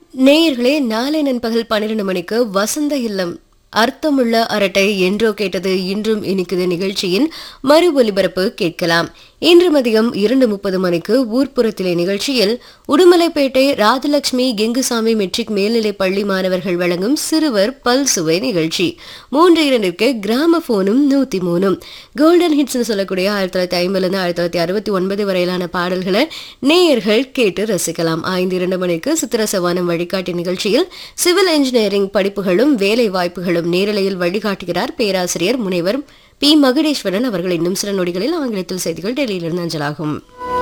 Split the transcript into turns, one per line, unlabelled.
நேயர்களே நாளை நண்பகல் பன்னிரண்டு மணிக்கு வசந்த இல்லம் அர்த்தமுள்ள அரட்டை என்றோ கேட்டது இன்றும் இனிக்குது நிகழ்ச்சியின் மறு ஒலிபரப்பு கேட்கலாம் இன்று மதியம் இரண்டு முப்பது மணிக்கு ஊர்ப்புறத்திலே நிகழ்ச்சியில் உடுமலைப்பேட்டை ராஜலட்சுமி கெங்குசாமி மெட்ரிக் மேல்நிலைப் பள்ளி மாணவர்கள் வழங்கும் சிறுவர் பல்சுவை நிகழ்ச்சி மூன்று இரண்டிற்கு கிராம போனும் நூத்தி மூணும் கோல்டன் ஹிட்ஸ்னு சொல்லக்கூடிய ஆயிரத்தி தொள்ளாயிரத்தி ஐம்பதுலேருந்து ஆயிரத்தி தொள்ளாயிரத்தி அறுபத்தி ஒன்பது வரையிலான பாடல்களை நேயர்கள் கேட்டு ரசிக்கலாம் ஐந்து இரண்டு மணிக்கு சித்திர சவானம் வழிகாட்டி நிகழ்ச்சியில் சிவில் இன்ஜினியரிங் படிப்புகளும் வேலை வாய்ப்புகளும் நேரலையில் வழிகாட்டுகிறார் பேராசிரியர் முனைவர் பி மகுடேஸ்வரன் அவர்கள் இன்னும் சில நொடிகளில் ஆங்கிலத்தில் செய்திகள் டெல்லியிலிருந்து அஞ்சலாகும்